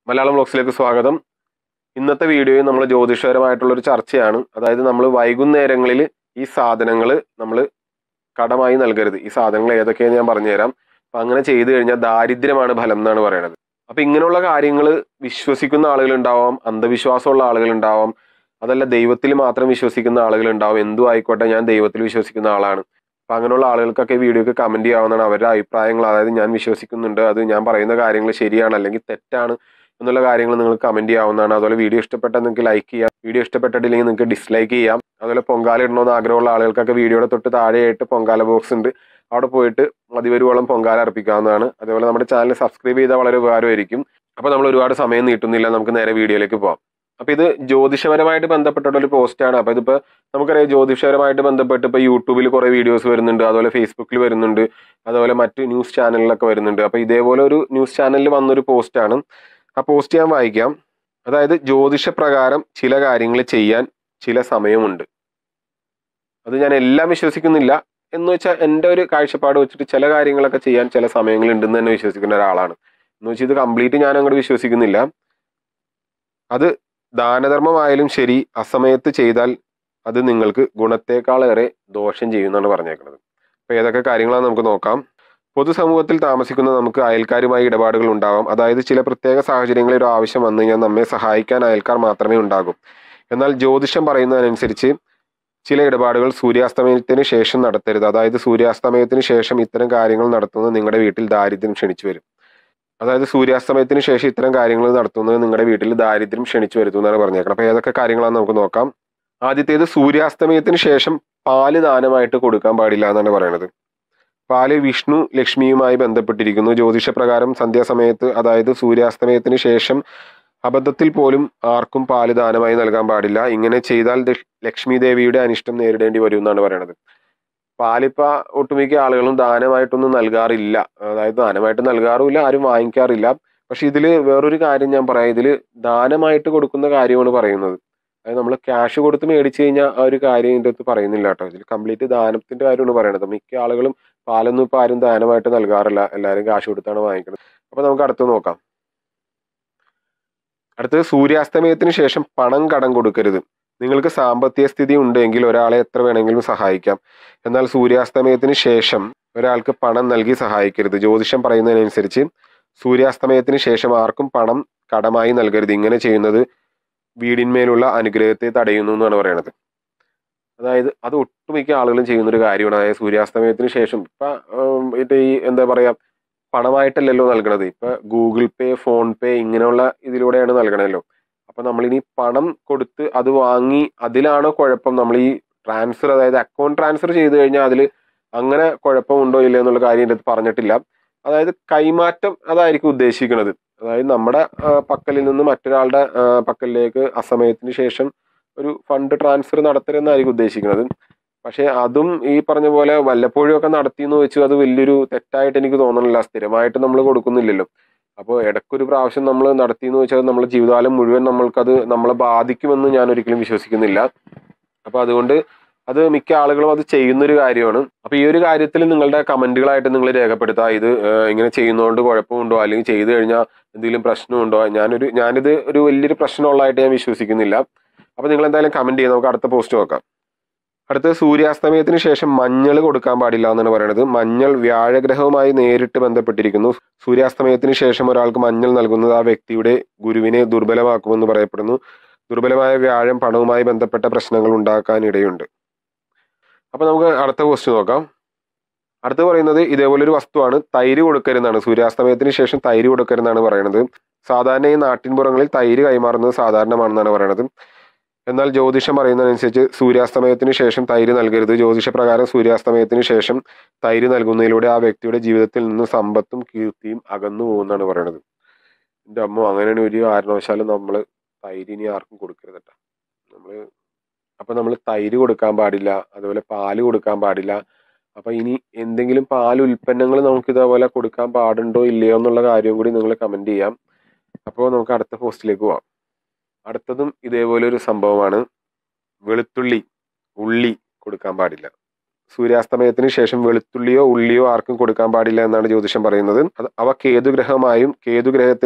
മലയാളം ബ്ലോഗ്സിലേക്ക് സ്വാഗതം ഇന്നത്തെ വീഡിയോയിൽ നമ്മൾ ജ്യോതിഷപരമായിട്ടുള്ളൊരു ചർച്ചയാണ് അതായത് നമ്മൾ വൈകുന്നേരങ്ങളിൽ ഈ സാധനങ്ങൾ നമ്മൾ കടമായി നൽകരുത് ഈ സാധനങ്ങൾ ഏതൊക്കെയെന്ന് ഞാൻ പറഞ്ഞുതരാം അപ്പം അങ്ങനെ ചെയ്തു കഴിഞ്ഞാൽ ദാരിദ്ര്യമാണ് ഫലം എന്നാണ് പറയുന്നത് അപ്പം ഇങ്ങനെയുള്ള കാര്യങ്ങൾ വിശ്വസിക്കുന്ന ആളുകളുണ്ടാവാം അന്ധവിശ്വാസമുള്ള ആളുകളുണ്ടാവാം അതല്ല ദൈവത്തിൽ മാത്രം വിശ്വസിക്കുന്ന ആളുകളുണ്ടാവും എന്തു ആയിക്കോട്ടെ ഞാൻ ദൈവത്തിൽ വിശ്വസിക്കുന്ന ആളാണ് അപ്പം അങ്ങനെയുള്ള ആളുകൾക്കൊക്കെ വീഡിയോക്ക് കമൻറ്റ് ചെയ്യാവുന്നതാണ് അവരുടെ അഭിപ്രായങ്ങൾ അതായത് ഞാൻ വിശ്വസിക്കുന്നുണ്ട് അത് ഞാൻ പറയുന്ന കാര്യങ്ങൾ ശരിയാണ് അല്ലെങ്കിൽ തെറ്റാണ് എന്നുള്ള കാര്യങ്ങൾ നിങ്ങൾ കമൻറ്റ് ചെയ്യാവുന്നതാണ് അതുപോലെ വീഡിയോ ഇഷ്ടപ്പെട്ടാൽ നിങ്ങൾക്ക് ലൈക്ക് ചെയ്യാം വീഡിയോ ഇഷ്ടപ്പെട്ടിട്ടില്ലെങ്കിൽ നിങ്ങൾക്ക് ഡിസ്ലൈക്ക് ചെയ്യാം അതുപോലെ പൊങ്കാല ഇടണമെന്ന് ആഗ്രഹമുള്ള ആളുകൾക്കൊക്കെ വീഡിയോയുടെ തൊട്ട് താഴെയായിട്ട് പൊങ്കാല ബോക്സ് ഉണ്ട് അവിടെ പോയിട്ട് മതിവരുവോളം പൊങ്കാല അർപ്പിക്കാവുന്നതാണ് അതേപോലെ നമ്മുടെ ചാനൽ സബ്സ്ക്രൈബ് ചെയ്താൽ വളരെ ഉപകാരമായിരിക്കും അപ്പോൾ നമ്മൾ ഒരുപാട് സമയം നീട്ടുന്നില്ല നമുക്ക് നേരെ വീഡിയോയിലേക്ക് പോകാം അപ്പോൾ ഇത് ജ്യോതിഷപരമായിട്ട് ബന്ധപ്പെട്ടുള്ള ഒരു പോസ്റ്റാണ് അപ്പോൾ ഇതിപ്പോൾ നമുക്കറിയാം ജ്യോതിഷപരമായിട്ട് ബന്ധപ്പെട്ട് ഇപ്പോൾ യൂട്യൂബിൽ കുറേ വീഡിയോസ് വരുന്നുണ്ട് അതുപോലെ ഫേസ്ബുക്കിൽ വരുന്നുണ്ട് അതുപോലെ മറ്റ് ന്യൂസ് ചാനലിലൊക്കെ വരുന്നുണ്ട് അപ്പോൾ ഇതേപോലെ ഒരു ന്യൂസ് ചാനലിൽ വന്നൊരു പോസ്റ്റാണ് ആ പോസ്റ്റ് ഞാൻ വായിക്കാം അതായത് ജ്യോതിഷപ്രകാരം ചില കാര്യങ്ങൾ ചെയ്യാൻ ചില സമയമുണ്ട് അത് ഞാൻ എല്ലാം വിശ്വസിക്കുന്നില്ല എന്ന് വെച്ചാൽ എൻ്റെ ഒരു കാഴ്ചപ്പാട് വെച്ചിട്ട് ചില കാര്യങ്ങളൊക്കെ ചെയ്യാൻ ചില സമയങ്ങളുണ്ടെന്ന് തന്നെ വിശ്വസിക്കുന്ന ഒരാളാണ് എന്ന് വെച്ചാൽ ഇത് കംപ്ലീറ്റ് ഞാൻ അങ്ങോട്ട് വിശ്വസിക്കുന്നില്ല അത് ദാനധർമ്മമായാലും ശരി അസമയത്ത് ചെയ്താൽ അത് നിങ്ങൾക്ക് ഗുണത്തേക്കാളേറെ ദോഷം ചെയ്യുമെന്നാണ് പറഞ്ഞേക്കുന്നത് അപ്പോൾ ഏതൊക്കെ കാര്യങ്ങളാണ് നമുക്ക് നോക്കാം പൊതുസമൂഹത്തിൽ താമസിക്കുന്ന നമുക്ക് അയൽക്കാരുമായി ഇടപാടുകൾ ഉണ്ടാവാം അതായത് ചില പ്രത്യേക സാഹചര്യങ്ങളിൽ ഒരു ആവശ്യം വന്നു കഴിഞ്ഞാൽ നമ്മെ സഹായിക്കാൻ അയൽക്കാർ മാത്രമേ ഉണ്ടാകൂ എന്നാൽ ജ്യോതിഷം പറയുന്നതനുസരിച്ച് ചില ഇടപാടുകൾ സൂര്യാസ്തമയത്തിന് ശേഷം നടത്തരുത് അതായത് സൂര്യാസ്തമയത്തിന് ശേഷം ഇത്തരം കാര്യങ്ങൾ നടത്തുന്നത് നിങ്ങളുടെ വീട്ടിൽ ദാരിദ്ര്യം ക്ഷണിച്ചു വരും അതായത് സൂര്യാസ്തമയത്തിന് ശേഷം ഇത്തരം കാര്യങ്ങൾ നടത്തുന്നത് നിങ്ങളുടെ വീട്ടിൽ ദാരിദ്ര്യം ക്ഷണിച്ചു വരുത്തും എന്നാണ് പറഞ്ഞേക്കണം അപ്പോൾ ഏതൊക്കെ കാര്യങ്ങളാണെന്ന് നമുക്ക് നോക്കാം ആദ്യത്തേത് സൂര്യാസ്തമയത്തിന് ശേഷം പാല് ദാനമായിട്ട് കൊടുക്കാൻ പാടില്ല എന്നാണ് പറയുന്നത് പാല് വിഷ്ണു ലക്ഷ്മിയുമായി ബന്ധപ്പെട്ടിരിക്കുന്നു ജ്യോതിഷപ്രകാരം സന്ധ്യാസമയത്ത് അതായത് സൂര്യാസ്തമയത്തിന് ശേഷം അബദ്ധത്തിൽ പോലും ആർക്കും പാല് ദാനമായി നൽകാൻ പാടില്ല ഇങ്ങനെ ചെയ്താൽ ദ- ലക്ഷ്മി ദേവിയുടെ അനിഷ്ടം നേരിടേണ്ടി വരും എന്നാണ് പറയുന്നത് പാലിപ്പ ഒട്ടുമിക്ക ആളുകളും ദാനമായിട്ടൊന്നും നൽകാറില്ല അതായത് ദാനമായിട്ട് നൽകാറുമില്ല ആരും വാങ്ങിക്കാറില്ല പക്ഷെ ഇതിൽ വേറൊരു കാര്യം ഞാൻ പറയാം ഇതിൽ ദാനമായിട്ട് കൊടുക്കുന്ന കാര്യമാണ് പറയുന്നത് അതായത് നമ്മൾ ക്യാഷ് കൊടുത്ത് മേടിച്ചു കഴിഞ്ഞാൽ ആ ഒരു കാര്യം ഇതിൻ്റെ അടുത്ത് പറയുന്നില്ല കേട്ടോ ഇതിൽ കംപ്ലീറ്റ് ദാനത്തിന്റെ കാര്യമാണ് പറയുന്നത് മിക്ക ആളുകളും പാലൊന്നും ഇപ്പൊ ആരും ദാനമായിട്ട് നൽകാറില്ല എല്ലാവരും കാശ് കൊടുത്താണ് വാങ്ങിക്കുന്നത് അപ്പൊ നമുക്ക് അടുത്ത് നോക്കാം അടുത്തത് സൂര്യാസ്തമയത്തിന് ശേഷം പണം കടം കൊടുക്കരുത് നിങ്ങൾക്ക് സാമ്പത്തിക സ്ഥിതി ഉണ്ടെങ്കിൽ ഒരാളെ എത്ര വേണമെങ്കിലും സഹായിക്കാം എന്നാൽ സൂര്യാസ്തമയത്തിന് ശേഷം ഒരാൾക്ക് പണം നൽകി സഹായിക്കരുത് ജ്യോതിഷം പറയുന്നതിനനുസരിച്ച് സൂര്യാസ്തമയത്തിന് ശേഷം ആർക്കും പണം കടമായി നൽകരുത് ഇങ്ങനെ ചെയ്യുന്നത് വീടിന്മേലുള്ള അനുഗ്രഹത്തെ തടയുന്നു എന്നാണ് പറയുന്നത് അതായത് അത് ഒട്ടുമിക്ക ആളുകളും ചെയ്യുന്ന ഒരു കാര്യമാണ് അതായത് സൂര്യാസ്തമയത്തിന് ശേഷം ഇപ്പൊ ഉം, ഇത് ഈ എന്താ പറയാ പണമായിട്ടല്ലല്ലോ നൽകണത് ഇപ്പൊ ഗൂഗിൾ പേ ഫോൺ പേ ഇങ്ങനെയുള്ള ഇതിലൂടെയാണ് നൽകണമല്ലോ അപ്പൊ നമ്മളിനി പണം കൊടുത്ത് അത് വാങ്ങി അതിലാണോ കുഴപ്പം നമ്മൾ ഈ ട്രാൻസ്ഫർ അതായത് അക്കൗണ്ട് ട്രാൻസ്ഫർ ചെയ്ത് കഴിഞ്ഞാൽ അതിൽ അങ്ങനെ കുഴപ്പമുണ്ടോ ഇല്ലയോ എന്നുള്ള കാര്യം എൻ്റെ അടുത്ത് പറഞ്ഞിട്ടില്ല അതായത് കൈമാറ്റം അതായിരിക്കും ഉദ്ദേശിക്കുന്നത് അതായത് നമ്മുടെ ആ, പക്കലിൽ നിന്ന് മറ്റൊരാളുടെ ആ, പക്കലിലേക്ക് അസമയത്തിന് ശേഷം ഒരു ഫണ്ട് ട്രാൻസ്ഫർ നടത്തരുതെന്നായിരിക്കും ഉദ്ദേശിക്കുന്നത് പക്ഷേ അതും ഈ പറഞ്ഞ പോലെ വല്ലപ്പോഴും ഒക്കെ നടത്തി എന്ന് വെച്ചു അത് വലിയൊരു തെറ്റായിട്ട് എനിക്ക് തോന്നണില്ല സ്ഥിരമായിട്ട് നമ്മൾ കൊടുക്കുന്നില്ലല്ലോ അപ്പോൾ ഇടയ്ക്കൊരു പ്രാവശ്യം നമ്മൾ നടത്തി എന്ന് വെച്ചാൽ നമ്മുടെ ജീവിതകാലം മുഴുവൻ നമ്മൾക്കത് നമ്മളെ ബാധിക്കുമെന്ന് ഞാൻ ഒരിക്കലും വിശ്വസിക്കുന്നില്ല അപ്പോൾ അതുകൊണ്ട് അത് മിക്ക ആളുകളും അത് ചെയ്യുന്നൊരു കാര്യമാണ് അപ്പോൾ ഈ ഒരു കാര്യത്തിൽ നിങ്ങളുടെ കമന്റുകളായിട്ട് നിങ്ങൾ രേഖപ്പെടുത്തുക ഇത് ഏഹ്, ഇങ്ങനെ ചെയ്യുന്നതുകൊണ്ട് കുഴപ്പമുണ്ടോ അല്ലെങ്കിൽ ചെയ്തു കഴിഞ്ഞാൽ എന്തെങ്കിലും പ്രശ്നമുണ്ടോ ഞാനൊരു ഞാനിത് ഒരു വലിയൊരു പ്രശ്നമുള്ളതായിട്ട് ഞാൻ വിശ്വസിക്കുന്നില്ല അപ്പോൾ നിങ്ങൾ എന്തായാലും കമന്റ് ചെയ്യുക നമുക്ക് അടുത്ത പോസ്റ്റ് നോക്കാം അടുത്തത് സൂര്യാസ്തമയത്തിന് ശേഷം മഞ്ഞൾ കൊടുക്കാൻ പാടില്ല എന്നാണ് പറയുന്നത് മഞ്ഞൾ വ്യാഴഗ്രഹവുമായി നേരിട്ട് ബന്ധപ്പെട്ടിരിക്കുന്നു സൂര്യാസ്തമയത്തിന് ശേഷം ഒരാൾക്ക് മഞ്ഞൾ നൽകുന്നത് ആ വ്യക്തിയുടെ ഗുരുവിനെ ദുർബലമാക്കുമെന്ന് പറയപ്പെടുന്നു ദുർബലമായ വ്യാഴം പണവുമായി ബന്ധപ്പെട്ട പ്രശ്നങ്ങൾ ഉണ്ടാക്കാൻ ഇടയുണ്ട് അപ്പൊ നമുക്ക് അടുത്ത പോസ്റ്റ് നോക്കാം അടുത്ത് പറയുന്നത് ഇതേപോലെ ഒരു വസ്തുവാണ് തൈര് കൊടുക്കരുതെന്നാണ് സൂര്യാസ്തമയത്തിന് ശേഷം തൈര് കൊടുക്കരുതെന്നാണ് പറയുന്നത് സാധാരണ ഈ നാട്ടിൻപുറങ്ങളിൽ തൈര് കൈമാറുന്നത് സാധാരണമാണെന്നാണ് പറയുന്നത് എന്നാൽ ജ്യോതിഷം പറയുന്നതനുസരിച്ച് സൂര്യാസ്തമയത്തിന് ശേഷം തൈര് നൽകരുത് ജ്യോതിഷപ്രകാരം സൂര്യാസ്തമയത്തിന് ശേഷം തൈര് നൽകുന്നതിലൂടെ ആ വ്യക്തിയുടെ ജീവിതത്തിൽ നിന്ന് സമ്പത്തും കീർത്തിയും അകന്നു പോകുമെന്നാണ് പറയുന്നത് എൻ്റെ അമ്മ അങ്ങനെയാണ് ഒരു കാരണവശാലും നമ്മൾ തൈര് ഇനി ആർക്കും കൊടുക്കരുത് കേട്ടോ നമ്മൾ അപ്പം നമ്മൾ തൈര് കൊടുക്കാൻ പാടില്ല അതുപോലെ പാല് കൊടുക്കാൻ പാടില്ല അപ്പം ഇനി എന്തെങ്കിലും പാൽ ഉൽപ്പന്നങ്ങൾ നമുക്ക് ഇതേപോലെ കൊടുക്കാൻ പാടുണ്ടോ ഇല്ലയോ എന്നുള്ള കാര്യം കൂടി നിങ്ങൾ കമൻറ്റ് ചെയ്യാം അപ്പോൾ നമുക്ക് അടുത്ത പോസ്റ്റിലേക്ക് പോവാം അടുത്തതും ഇതേപോലെ ഒരു സംഭവമാണ് വെളുത്തുള്ളി ഉള്ളി കൊടുക്കാൻ പാടില്ല സൂര്യാസ്തമയത്തിന് ശേഷം വെളുത്തുള്ളിയോ ഉള്ളിയോ ആർക്കും കൊടുക്കാൻ പാടില്ല എന്നാണ് ജ്യോതിഷം പറയുന്നത് അത് അവ കേതുഗ്രഹമായും കേതുഗ്രഹത്തിന്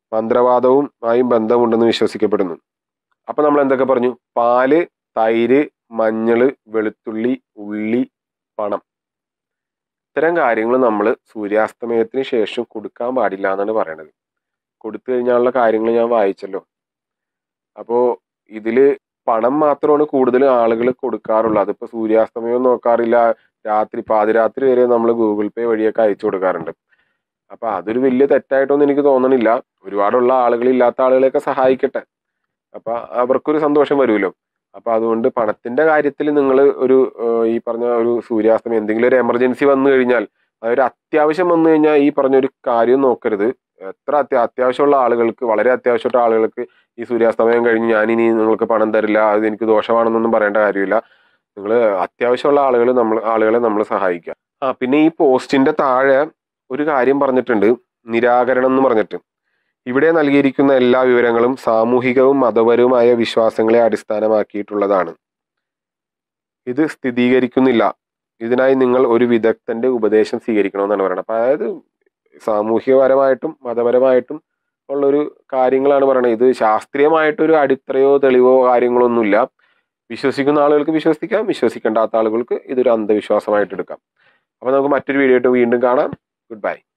മന്ത്രവാദവുമായും ബന്ധമുണ്ടെന്ന് വിശ്വസിക്കപ്പെടുന്നു അപ്പൊ നമ്മൾ എന്തൊക്കെ പറഞ്ഞു പാല് തൈര് മഞ്ഞള് വെളുത്തുള്ളി ഉള്ളി പണം ഇത്തരം കാര്യങ്ങൾ നമ്മൾ സൂര്യാസ്തമയത്തിന് ശേഷം കൊടുക്കാൻ പാടില്ല എന്നാണ് പറയണത് കൊടുത്തു കഴിഞ്ഞാലുള്ള കാര്യങ്ങൾ ഞാൻ വായിച്ചല്ലോ അപ്പോൾ ഇതില് പണം മാത്രമാണ് കൂടുതൽ ആളുകൾ കൊടുക്കാറുള്ളത് അതിപ്പോ സൂര്യാസ്തമയം നോക്കാറില്ല രാത്രി പാതിരാത്രി വരെ നമ്മൾ ഗൂഗിൾ പേ വഴിയൊക്കെ അയച്ചു കൊടുക്കാറുണ്ട് അപ്പൊ അതൊരു വലിയ തെറ്റായിട്ടൊന്നും എനിക്ക് തോന്നണില്ല ഒരുപാടുള്ള ആളുകൾ ഇല്ലാത്ത ആളുകളെയൊക്കെ സഹായിക്കട്ടെ അപ്പൊ അവർക്കൊരു സന്തോഷം വരുമല്ലോ അപ്പൊ അതുകൊണ്ട് പണത്തിന്റെ കാര്യത്തിൽ നിങ്ങൾ ഒരു ഏഹ്, ഈ പറഞ്ഞ ഒരു സൂര്യാസ്തമയം എന്തെങ്കിലും ഒരു എമർജൻസി വന്നു കഴിഞ്ഞാൽ അതൊരു അത്യാവശ്യം വന്നു കഴിഞ്ഞാൽ ഈ പറഞ്ഞ ഒരു കാര്യം നോക്കരുത് എത്ര അത്യാ അത്യാവശ്യമുള്ള ആളുകൾക്ക് വളരെ അത്യാവശ്യമുള്ള ആളുകൾക്ക് ഈ സൂര്യാസ്തമയം കഴിഞ്ഞ് ഞാനിനി നിങ്ങൾക്ക് പണം തരില്ല അത് എനിക്ക് ദോഷമാണെന്നൊന്നും പറയേണ്ട കാര്യമില്ല നിങ്ങൾ അത്യാവശ്യമുള്ള ആളുകൾ നമ്മൾ ആളുകളെ നമ്മൾ സഹായിക്കുക ആ പിന്നെ ഈ പോസ്റ്റിന്റെ താഴെ ഒരു കാര്യം പറഞ്ഞിട്ടുണ്ട് നിരാകരണം എന്ന് പറഞ്ഞിട്ട് ഇവിടെ നൽകിയിരിക്കുന്ന എല്ലാ വിവരങ്ങളും സാമൂഹികവും മതപരവുമായ വിശ്വാസങ്ങളെ അടിസ്ഥാനമാക്കിയിട്ടുള്ളതാണ് ഇത് സ്ഥിരീകരിക്കുന്നില്ല ഇതിനായി നിങ്ങൾ ഒരു വിദഗ്ധന്റെ ഉപദേശം സ്വീകരിക്കണമെന്നാണ് പറയുന്നത് അപ്പൊ അതായത് സാമൂഹികപരമായിട്ടും മതപരമായിട്ടും ഉള്ളൊരു കാര്യങ്ങളാണ് പറയുന്നത് ഇത് ശാസ്ത്രീയമായിട്ടൊരു അടിത്തറയോ തെളിവോ കാര്യങ്ങളൊന്നുമില്ല വിശ്വസിക്കുന്ന ആളുകൾക്ക് വിശ്വസിക്കാം വിശ്വസിക്കേണ്ടാത്ത ആളുകൾക്ക് ഇതൊരു അന്ധവിശ്വാസമായിട്ട് എടുക്കാം അപ്പൊ നമുക്ക് മറ്റൊരു വീഡിയോ ആയിട്ട് വീണ്ടും കാണാം ഗുഡ് ബൈ